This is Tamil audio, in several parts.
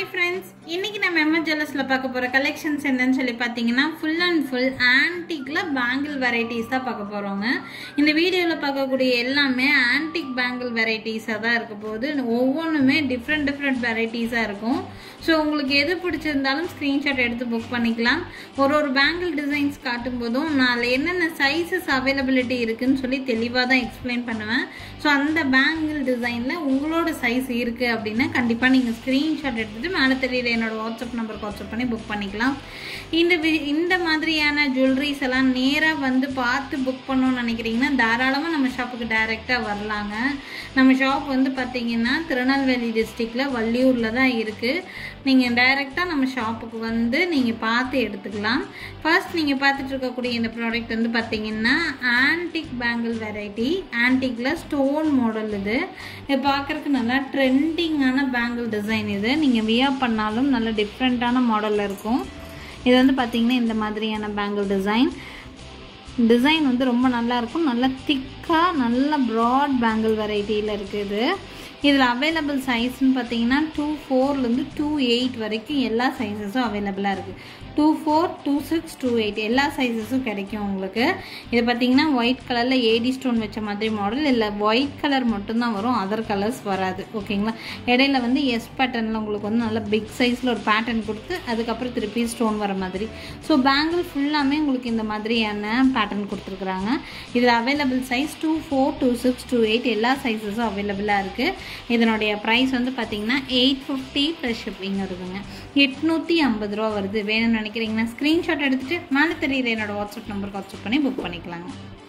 ஹாய் ஃப்ரெண்ட்ஸ் இன்னைக்கு நம்ம எம்எ ஜுவல்லர்ஸ்ல பார்க்க போற கலெக்ஷன்ஸ் என்னன்னு சொல்லி பார்த்தீங்கன்னா ஃபுல் அண்ட் ஃபுல் ஆன்டிக்ல பேங்கிள் வெரைட்டிஸ் தான் பார்க்க போறோங்க இந்த வீடியோவில் பார்க்கக்கூடிய எல்லாமே ஆன்டிக் பேங்கிள் வெரைட்டிஸாக தான் இருக்க போகுது ஒவ்வொன்றுமே டிஃப்ரெண்ட் டிஃப்ரெண்ட் வெரைட்டிஸாக இருக்கும் ஸோ உங்களுக்கு எது பிடிச்சிருந்தாலும் ஸ்க்ரீன்ஷாட் எடுத்து புக் பண்ணிக்கலாம் ஒரு ஒரு பேங்கிள் டிசைன்ஸ் காட்டும் போதும் நான் அதில் என்னென்ன சைஸஸ் அவைலபிலிட்டி இருக்குன்னு சொல்லி தெளிவாக தான் எக்ஸ்பிளைன் பண்ணுவேன் ஸோ அந்த பேங்கிள் டிசைனில் உங்களோட சைஸ் இருக்குது அப்படின்னா கண்டிப்பாக நீங்கள் ஸ்க்ரீன்ஷாட் எடுத்துகிட்டு மேலே தெரியல என்னோட வாட்ஸ்அப் நம்பருக்கு வாட்ஸ்அப் பண்ணி புக் பண்ணிக்கலாம் இந்த வி- இந்த மாதிரியான ஜுவல்லரிஸ் எல்லாம் நேராக வந்து பார்த்து புக் பண்ணணும்னு நினைக்கிறீங்கன்னா தாராளமாக நம்ம ஷாப்புக்கு டைரெக்டாக வரலாங்க நம்ம ஷாப் வந்து பார்த்தீங்கன்னா திருநெல்வேலி டிஸ்ட்ரிக்டில் வள்ளியூரில் தான் இருக்குது நீங்கள் டைரெக்டாக நம்ம ஷாப்புக்கு வந்து நீங்கள் பார்த்து எடுத்துக்கலாம் ஃபர்ஸ்ட் நீங்கள் பார்த்துட்டு இருக்கக்கூடிய இந்த ப்ராடக்ட் வந்து பார்த்தீங்கன்னா ஆன்டிக் பேங்கிள் வெரைட்டி ஆன்டிக்கில் ஸ்டோன் மாடல் இது இது பார்க்குறதுக்கு நல்லா ட்ரெண்டிங்கான பேங்கிள் டிசைன் இது நீங்கள் வியர் பண்ணாலும் நல்ல டிஃப்ரெண்ட்டான மாடலில் இருக்கும் இது வந்து பார்த்தீங்கன்னா இந்த மாதிரியான பேங்கிள் டிசைன் டிசைன் வந்து ரொம்ப நல்லா இருக்கும் நல்லா திக்காக நல்ல ப்ராட் பேங்கிள் வெரைட்டியில் இருக்குது இதில் அவைலபிள் சைஸ்னு பார்த்தீங்கன்னா டூ ஃபோர்லேருந்து டூ எயிட் வரைக்கும் எல்லா சைஸஸும் அவைலபிளாக இருக்குது two four two six two eight எல்லா சைஸஸும் கிடைக்கும் உங்களுக்கு இது பார்த்தீங்கன்னா ஒயிட் கலரில் ஏடி ஸ்டோன் வச்ச மாதிரி மாடல் இல்லை ஒயிட் கலர் மட்டும்தான் வரும் அதர் கலர்ஸ் வராது ஓகேங்களா இடையில வந்து எஸ் பேட்டர்னில் உங்களுக்கு வந்து நல்ல பிக் சைஸில் ஒரு பேட்டர்ன் கொடுத்து அதுக்கப்புறம் திருப்பி ஸ்டோன் வர மாதிரி ஸோ பேங்கிள் ஃபுல்லாமே உங்களுக்கு இந்த மாதிரியான பேட்டர்ன் கொடுத்துருக்குறாங்க இதில் available size two four two six two eight எல்லா சைஸஸும் அவைலபிளாக இருக்குது இதனுடைய ப்ரைஸ் வந்து பார்த்தீங்கன்னா எயிட் ஃபிஃப்டி ப்ளஸ் ஷிப்பிங் வருதுங்க எட்நூற்றி ஐம்பது ரூபா வருது வேணும்னு நினைக்கிறீங்கன்னா ஸ்க்ரீன்ஷாட் எடுத்துகிட்டு மேலே தெரியுற என்னோட வாட்ஸ்அப் நம்பருக்கு வாட்ஸ்அப் பண்ணி புக் பண்ணிக்கலாங்க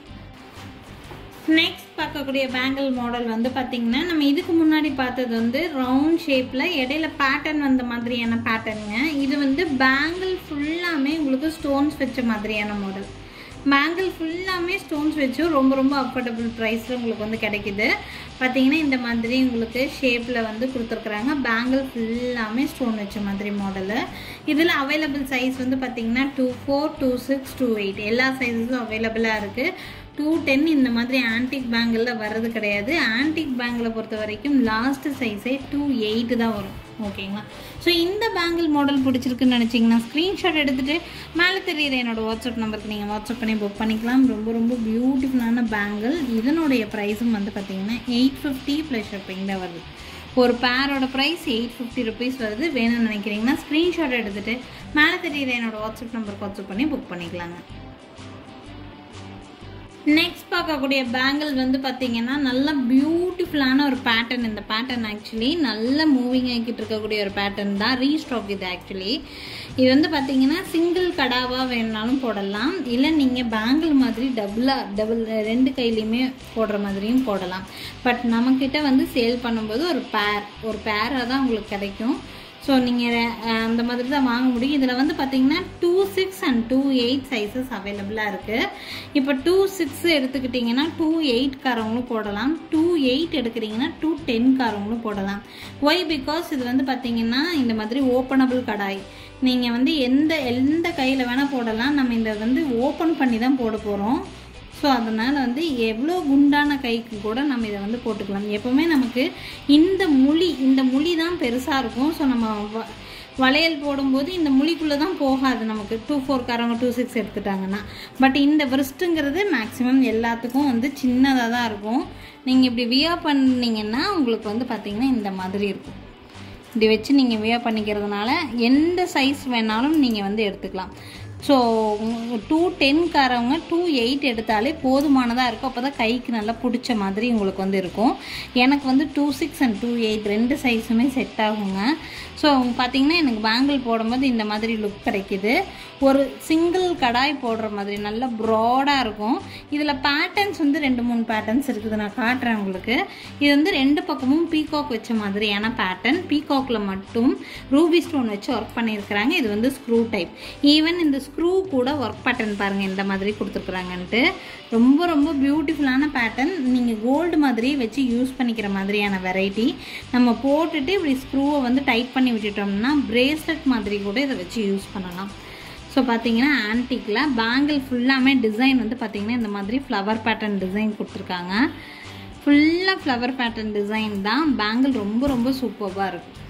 நெக்ஸ்ட் பார்க்கக்கூடிய பேங்கிள் மாடல் வந்து பார்த்தீங்கன்னா நம்ம இதுக்கு முன்னாடி பார்த்தது வந்து ரவுண்ட் ஷேப்பில் இடையில பேட்டர்ன் வந்த மாதிரியான பேட்டர்னுங்க இது வந்து பேங்கிள் ஃபுல்லாமே உங்களுக்கு ஸ்டோன்ஸ் வச்ச மாதிரியான மாடல் பேங்கிள் ஃபுல்லாமே ஸ்டோன்ஸ் வச்சும் ரொம்ப ரொம்ப அஃபோர்டபுள் ப்ரைஸில் உங்களுக்கு வந்து கிடைக்குது பார்த்தீங்கன்னா இந்த மாதிரி உங்களுக்கு ஷேப்பில் வந்து கொடுத்துருக்குறாங்க பேங்கிள் ஃபுல்லாமே ஸ்டோன் வச்ச மாதிரி மாடலு இதில் அவைலபிள் சைஸ் வந்து பார்த்தீங்கன்னா two four two six two eight எல்லா சைஸஸும் அவைலபிளாக இருக்குது டூ டென் இந்த மாதிரி ஆன்டிக் பேங்கிளில் வர்றது கிடையாது ஆன்டிக் பேங்கில் பொறுத்த வரைக்கும் லாஸ்ட் சைஸே டூ எயிட் தான் வரும் ஓகேங்களா ஸோ இந்த பேங்கிள் மாடல் பிடிச்சிருக்குன்னு நினச்சிங்கன்னா ஸ்க்ரீன்ஷாட் எடுத்துகிட்டு மேலே தெரியுற என்னோட வாட்ஸ்அப் நம்பருக்கு நீங்கள் வாட்ஸ்அப் பண்ணி புக் பண்ணிக்கலாம் ரொம்ப ரொம்ப பியூட்டிஃபுல்லான பேங்கிள் இதனுடைய ப்ரைஸும் வந்து பார்த்தீங்கன்னா எயிட் ஃபிஃப்டி ப்ளஸ் ஷிப்பிங் தான் வருது ஒரு பேரோட ப்ரைஸ் எயிட் ஃபிஃப்டி ருபீஸ் வருது வேணும்னு நினைக்கிறீங்கன்னா ஸ்க்ரீன்ஷாட் எடுத்துகிட்டு மேலே தெரியுற என்னோட வாட்ஸ்அப் நம்பருக்கு வாட்ஸ்அப் பண்ணி புக் பண்ணிக்கலாங்க நெக்ஸ்ட் பார்க்கக்கூடிய பேங்கிள் வந்து பார்த்தீங்கன்னா நல்ல பியூட்டிஃபுல்லான ஒரு பேட்டர்ன் இந்த பேட்டர்ன் ஆக்சுவலி நல்ல மூவிங் ஆகிட்டு இருக்கக்கூடிய ஒரு பேட்டர்ன் தான் ரீஸ்டாக் இது ஆக்சுவலி இது வந்து பார்த்தீங்கன்னா சிங்கிள் கடாவாக வேணுனாலும் போடலாம் இல்லை நீங்கள் பேங்கிள் மாதிரி டபுளாக டபுள் ரெண்டு கையிலையுமே போடுற மாதிரியும் போடலாம் பட் நம்மக்கிட்ட வந்து சேல் பண்ணும்போது ஒரு பேர் ஒரு பேராக தான் உங்களுக்கு கிடைக்கும் ஸோ நீங்கள் அந்த மாதிரி தான் வாங்க முடியும் இதில் வந்து பார்த்தீங்கன்னா two six and two eight sizes அவைலபிளாக இருக்குது இப்போ டூ சிக்ஸ் எடுத்துக்கிட்டிங்கன்னா டூ எயிட் காரவங்களும் போடலாம் டூ எயிட் எடுக்கிறீங்கன்னா டூ டென் காரவங்களும் போடலாம் ஒய் பிகாஸ் இது வந்து பார்த்தீங்கன்னா இந்த மாதிரி ஓப்பனபிள் கடாய் நீங்கள் வந்து எந்த எந்த கையில் வேணால் போடலாம் நம்ம இந்த வந்து ஓப்பன் பண்ணி தான் போட போகிறோம் ஸோ அதனால் வந்து எவ்வளோ குண்டான கைக்கு கூட நம்ம இதை வந்து போட்டுக்கலாம் எப்போவுமே நமக்கு இந்த முழி இந்த முழி தான் பெருசாக இருக்கும் ஸோ நம்ம வ- வளையல் போடும்போது இந்த முழிக்குள்ளே தான் போகாது நமக்கு டூ ஃபோர் காரவங்க டூ சிக்ஸ் எடுத்துட்டாங்கன்னா பட் இந்த விரிஸ்ட்டுங்கிறது மேக்ஸிமம் எல்லாத்துக்கும் வந்து சின்னதாக தான் இருக்கும் நீங்கள் இப்படி வியா பண்ணீங்கன்னா உங்களுக்கு வந்து பார்த்தீங்கன்னா இந்த மாதிரி இருக்கும் இப்படி வச்சு நீங்கள் வியர் பண்ணிக்கிறதுனால எந்த சைஸ் வேணாலும் நீங்கள் வந்து எடுத்துக்கலாம் ஸோ டூ டென்காரவங்க டூ எயிட் எடுத்தாலே போதுமானதாக இருக்கும் அப்போ தான் கைக்கு நல்லா பிடிச்ச மாதிரி உங்களுக்கு வந்து இருக்கும் எனக்கு வந்து two six and two eight ரெண்டு சைஸுமே செட் ஆகுங்க ஸோ பார்த்தீங்கன்னா எனக்கு பேங்கிள் போடும்போது இந்த மாதிரி லுக் கிடைக்குது ஒரு சிங்கிள் கடாய் போடுற மாதிரி நல்ல ப்ராடாக இருக்கும் இதில் பேட்டர்ன்ஸ் வந்து ரெண்டு மூணு பேட்டர்ன்ஸ் இருக்குது நான் காட்டுறேன் உங்களுக்கு இது வந்து ரெண்டு பக்கமும் பீகாக் வச்ச மாதிரியான பேட்டர்ன் பீகாக்ல மட்டும் ரூபி ஸ்டோன் வச்சு ஒர்க் பண்ணியிருக்கிறாங்க இது வந்து ஸ்க்ரூ டைப் ஈவன் இந்த ஸ்க்ரூ கூட ஒர்க் பேட்டர்ன் பாருங்கள் இந்த மாதிரி கொடுத்துருக்குறாங்கன்ட்டு ரொம்ப ரொம்ப பியூட்டிஃபுல்லான பேட்டர்ன் நீங்கள் கோல்டு மாதிரியே வச்சு யூஸ் பண்ணிக்கிற மாதிரியான வெரைட்டி நம்ம போட்டுட்டு இப்படி ஸ்க்ரூவை வந்து டைட் பண்ணி விட்டுட்டோம்னா பிரேஸ்லெட் மாதிரி கூட இதை வச்சு யூஸ் பண்ணலாம் ஸோ பார்த்தீங்கன்னா ஆன்டிக்கில் பேங்கிள் ஃபுல்லாமே டிசைன் வந்து பார்த்தீங்கன்னா இந்த மாதிரி ஃப்ளவர் பேட்டர்ன் டிசைன் கொடுத்துருக்காங்க ஃபுல்லாக ஃப்ளவர் பேட்டர்ன் டிசைன் தான் பேங்கிள் ரொம்ப ரொம்ப சூப்பராக இருக்கும் ஸோ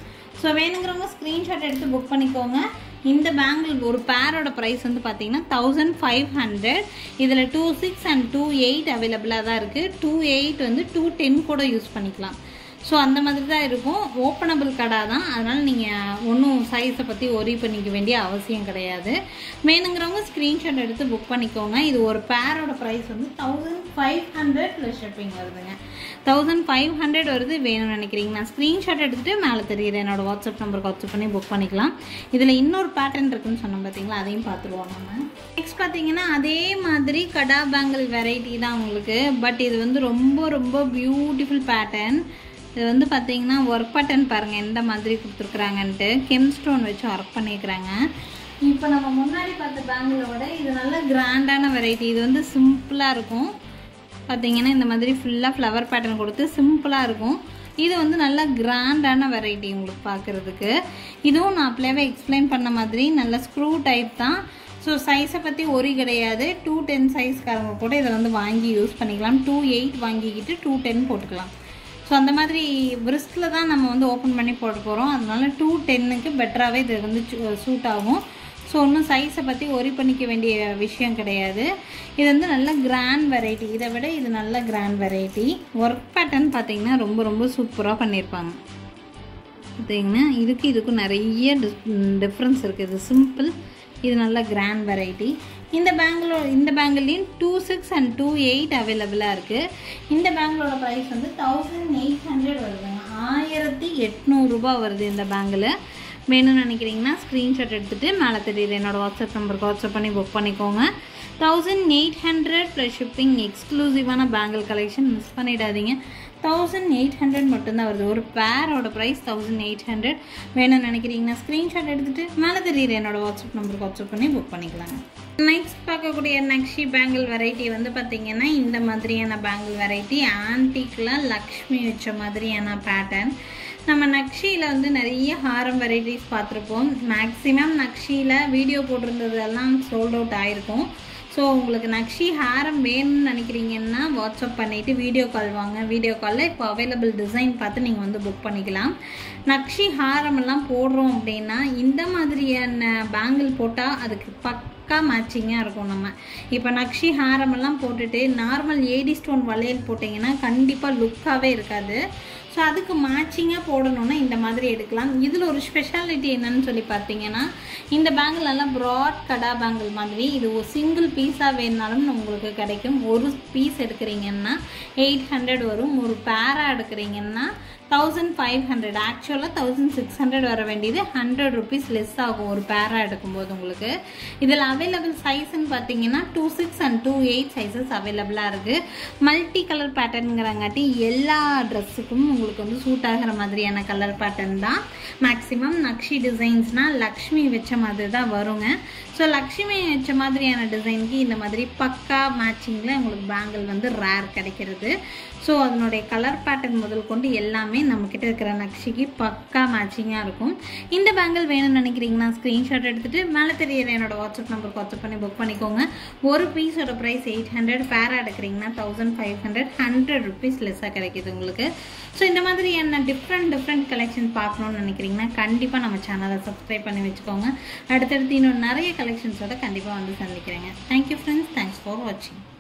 ஸோ வேணுங்கிறவங்க ஸ்க்ரீன்ஷாட் எடுத்து புக் பண்ணிக்கோங்க இந்த பேங்கிள் ஒரு பேரோட ப்ரைஸ் வந்து பார்த்தீங்கன்னா தௌசண்ட் ஃபைவ் ஹண்ட்ரட் இதில் two six and two eight அவைலபிளாக தான் இருக்குது டூ எயிட் வந்து டூ டென் கூட யூஸ் பண்ணிக்கலாம் ஸோ அந்த மாதிரி தான் இருக்கும் ஓப்பனபிள் கடை தான் அதனால் நீங்கள் ஒன்றும் சைஸை பற்றி ஒரி பண்ணிக்க வேண்டிய அவசியம் கிடையாது வேணுங்கிறவங்க ஸ்க்ரீன்ஷாட் எடுத்து புக் பண்ணிக்கோங்க இது ஒரு பேரோட ப்ரைஸ் வந்து thousand five hundred plus shipping வருதுங்க தௌசண்ட் ஃபைவ் ஹண்ட்ரட் வருது வேணும்னு நினைக்கிறீங்க நான் ஸ்க்ரீன்ஷாட் எடுத்துகிட்டு மேலே தெரியுது என்னோட வாட்ஸ்அப் நம்பருக்கு வாட்ஸ்அப் பண்ணி புக் பண்ணிக்கலாம் இதில் இன்னொரு பேட்டர்ன் இருக்குன்னு சொன்னோம் பார்த்தீங்களா அதையும் பார்த்துருவோம் நம்ம நெக்ஸ்ட் பார்த்தீங்கன்னா அதே மாதிரி கடா பேங்கிள் வெரைட்டி தான் உங்களுக்கு பட் இது வந்து ரொம்ப ரொம்ப பியூட்டிஃபுல் பேட்டர்ன் இது வந்து பார்த்தீங்கன்னா ஒர்க் பட்டன் பாருங்கள் எந்த மாதிரி கொடுத்துருக்குறாங்கன்ட்டு கெம் ஸ்டோன் வச்சு ஒர்க் பண்ணியிருக்கிறாங்க இப்போ நம்ம முன்னாடி பார்த்த பேங்கிளோட இது நல்ல கிராண்டான வெரைட்டி இது வந்து சிம்பிளாக இருக்கும் பார்த்தீங்கன்னா இந்த மாதிரி ஃபுல்லாக ஃப்ளவர் பேட்டர்ன் கொடுத்து சிம்பிளாக இருக்கும் இது வந்து நல்ல கிராண்டான வெரைட்டி உங்களுக்கு பார்க்குறதுக்கு இதுவும் நான் அப்படியே எக்ஸ்பிளைன் பண்ண மாதிரி நல்ல ஸ்க்ரூ டைப் தான் ஸோ சைஸை பற்றி ஒரு கிடையாது டூ டென் சைஸ்காரங்க கூட இதை வந்து வாங்கி யூஸ் பண்ணிக்கலாம் டூ எயிட் வாங்கிக்கிட்டு டூ டென் போட்டுக்கலாம் ஸோ அந்த மாதிரி பிரிஸ்கில் தான் நம்ம வந்து ஓப்பன் பண்ணி போட போகிறோம் அதனால டூ டென்னுக்கு பெட்டராகவே இது வந்து சூட் ஆகும் ஸோ ஒன்றும் சைஸை பற்றி ஒரி பண்ணிக்க வேண்டிய விஷயம் கிடையாது இது வந்து நல்ல கிராண்ட் வெரைட்டி இதை விட இது நல்ல கிராண்ட் வெரைட்டி ஒர்க் பேட்டர்ன் பார்த்தீங்கன்னா ரொம்ப ரொம்ப சூப்பராக பண்ணியிருப்பாங்க பார்த்தீங்கன்னா இதுக்கு இதுக்கும் நிறைய டிஃப்ரென்ஸ் இருக்குது இது சிம்பிள் இது நல்ல கிராண்ட் வெரைட்டி இந்த பேங்கிளோ இந்த பேங்கிள்லேயும் two six and two eight அவைலபிளாக இருக்குது இந்த பேங்கிளோட ப்ரைஸ் வந்து தௌசண்ட் எயிட் ஹண்ட்ரட் வருதுங்க ஆயிரத்தி எட்நூறுரூபா வருது இந்த பேங்கில் வேணும்னு நினைக்கிறீங்கன்னா ஸ்க்ரீன்ஷாட் எடுத்துகிட்டு மேலே தெரியுது என்னோடய வாட்ஸ்அப் நம்பருக்கு வாட்ஸ்அப் பண்ணி புக் பண்ணிக்கோங்க thousand eight hundred plus shipping எக்ஸ்க்ளூசிவான பேங்கிள் கலெக்ஷன் மிஸ் பண்ணிடாதீங்க தௌசண்ட் எயிட் ஹண்ட்ரட் மட்டும்தான் வருது ஒரு பேரோட ப்ரைஸ் தௌசண்ட் எயிட் ஹண்ட்ரட் வேணும்னு நினைக்கிறீங்கன்னா ஸ்க்ரீன்ஷாட் எடுத்துகிட்டு மேலே தெரியுது என்னோட வாட்ஸ்அப் நம்பருக்கு வாட்ஸ்அப் பண்ணி புக் பண்ணிக்கலாங்க நெக்ஸ்ட் பார்க்கக்கூடிய நக்ஷி பேங்கிள் வெரைட்டி வந்து பார்த்திங்கன்னா இந்த மாதிரியான பேங்கிள் வெரைட்டி ஆன்டிக்கில் லக்ஷ்மி வச்ச மாதிரியான பேட்டர்ன் நம்ம நக்ஷியில் வந்து நிறைய ஹாரம் வெரைட்டிஸ் பார்த்துருப்போம் மேக்ஸிமம் நக்ஷியில் வீடியோ போட்டிருந்ததெல்லாம் சோல்ட் அவுட் ஆயிருக்கும் ஸோ உங்களுக்கு நக்ஷி ஹாரம் வேணும்னு நினைக்கிறீங்கன்னா வாட்ஸ்அப் பண்ணிவிட்டு வீடியோ கால் வாங்க வீடியோ காலில் இப்போ அவைலபிள் டிசைன் பார்த்து நீங்கள் வந்து புக் பண்ணிக்கலாம் நக்ஷி ஹாரம் எல்லாம் போடுறோம் அப்படின்னா இந்த மாதிரியான பேங்கிள் போட்டால் அதுக்கு பக்கா மேட்சிங்காக இருக்கும் நம்ம இப்போ நக்ஷி ஹாரம் எல்லாம் போட்டுட்டு நார்மல் ஏடி ஸ்டோன் வளையல் போட்டிங்கன்னா கண்டிப்பாக லுக்காகவே இருக்காது ஸோ அதுக்கு மேட்சிங்காக போடணுன்னா இந்த மாதிரி எடுக்கலாம் இதில் ஒரு ஸ்பெஷாலிட்டி என்னன்னு சொல்லி பார்த்தீங்கன்னா இந்த பேங்கிள் எல்லாம் ப்ராட் கடா பேங்கிள் மாதிரி இது ஒரு சிங்கிள் பீஸாக வேணுனாலும் உங்களுக்கு கிடைக்கும் ஒரு பீஸ் எடுக்கிறீங்கன்னா எயிட் ஹண்ட்ரட் வரும் ஒரு பேரா எடுக்கிறீங்கன்னா தௌசண்ட் ஃபைவ் ஹண்ட்ரட் ஆக்சுவலாக தௌசண்ட் சிக்ஸ் ஹண்ட்ரட் வர வேண்டியது ஹண்ட்ரட் ருபீஸ் லெஸ் ஆகும் ஒரு பேரா எடுக்கும்போது உங்களுக்கு இதில் அவைலபிள் சைஸ்ன்னு பார்த்தீங்கன்னா two six and two eight sizes அவைலபிளாக இருக்குது மல்டி கலர் பேட்டர்னுங்கிறங்காட்டி எல்லா ட்ரெஸ்ஸுக்கும் உங்களுக்கு வந்து சூட் ஆகிற மாதிரியான கலர் பேட்டர்ன் தான் மேக்ஸிமம் நக்ஷி டிசைன்ஸ்னால் லக்ஷ்மி வச்ச மாதிரி தான் வருங்க ஸோ லக்ஷ்மி வச்ச மாதிரியான டிசைனுக்கு இந்த மாதிரி பக்கா மேட்சிங்கில் உங்களுக்கு பேங்கிள் வந்து ரேர் கிடைக்கிறது ஸோ அதனுடைய கலர் பேட்டர்ன் முதல் கொண்டு எல்லாமே நம்மக்கிட்ட இருக்கிற நக்ஷிக்கு பக்கா மேட்சிங்காக இருக்கும் இந்த பேங்கிள் வேணும்னு நினைக்கிறீங்கன்னா ஸ்க்ரீன்ஷாட் எடுத்துகிட்டு மேலே தெரியிற என்னோட வாட்ஸ்அப் நம்பருக்கு வாட்ஸ்அப் பண்ணி புக் பண்ணிக்கோங்க ஒரு பீஸோட ப்ரைஸ் எயிட் ஹண்ட்ரட் பேரா எடுக்கிறீங்கன்னா thousand five hundred hundred rupees லெஸ்ஸாக கிடைக்கிது உங்களுக்கு ஸோ இந்த மாதிரி என்ன டிஃப்ரெண்ட் டிஃப்ரெண்ட் கலெக்ஷன் பார்க்கணும்னு நினைக்கிறீங்கன்னா கண்டிப்பாக நம்ம சேனலை சப்ஸ்கிரைப் பண்ணி வச்சுக்கோங்க அடுத்தடுத்து இன்னும் நிறைய கலெக்ஷன்ஸோட கண்டிப்பாக வந்து சந்திக்கிறேங்க தேங்க்யூ ஃப்ரெண்ட்ஸ் தேங்க்ஸ் ஃபார் வாட்சிங்